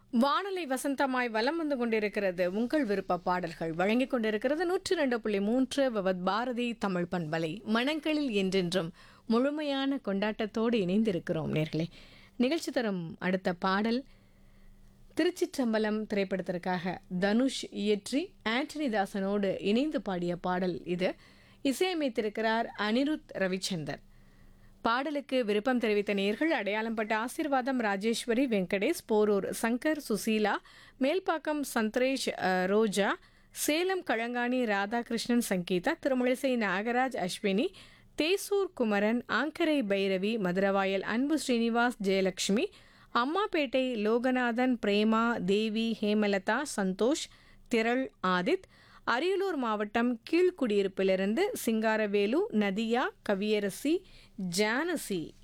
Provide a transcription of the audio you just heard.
வானொலி வசந்தமாய் வலம் வந்து கொண்டிருக்கிறது உங்கள் விருப்ப பாடல்கள் வழங்கிக் கொண்டிருக்கிறது நூற்றி ரெண்டு புள்ளி மூன்று விவத் பாரதி தமிழ் பண்பலை மனங்களில் என்றென்றும் முழுமையான கொண்டாட்டத்தோடு இணைந்திருக்கிறோம் நேர்களே நிகழ்ச்சி தரும் அடுத்த பாடல் திருச்சிற்றம்பலம் திரைப்படத்திற்காக தனுஷ் இயற்றி ஆண்டனி தாசனோடு இணைந்து பாடிய பாடல் இது இசையமைத்திருக்கிறார் அனிருத் ரவிச்சந்தர் பாடலுக்கு விருப்பம் தெரிவித்த நேர்கள் அடையாளம்பட்ட ஆசீர்வாதம் ராஜேஸ்வரி வெங்கடேஷ் போரூர் சங்கர் சுசீலா மேல்பாக்கம் சந்திரேஷ் அஹ், ரோஜா சேலம் கழங்காணி ராதாகிருஷ்ணன் சங்கீதா திருமழிசை நாகராஜ் அஸ்வினி தேசூர் குமரன் ஆங்கரை பைரவி மதுரவாயல் அன்பு ஸ்ரீனிவாஸ் ஜெயலட்சுமி அம்மாப்பேட்டை லோகநாதன் பிரேமா தேவி ஹேமலதா சந்தோஷ் திரள் ஆதித் அரியலூர் மாவட்டம் கீழ்குடியிருப்பிலிருந்து சிங்காரவேலு நதியா கவியரசி ஜானசி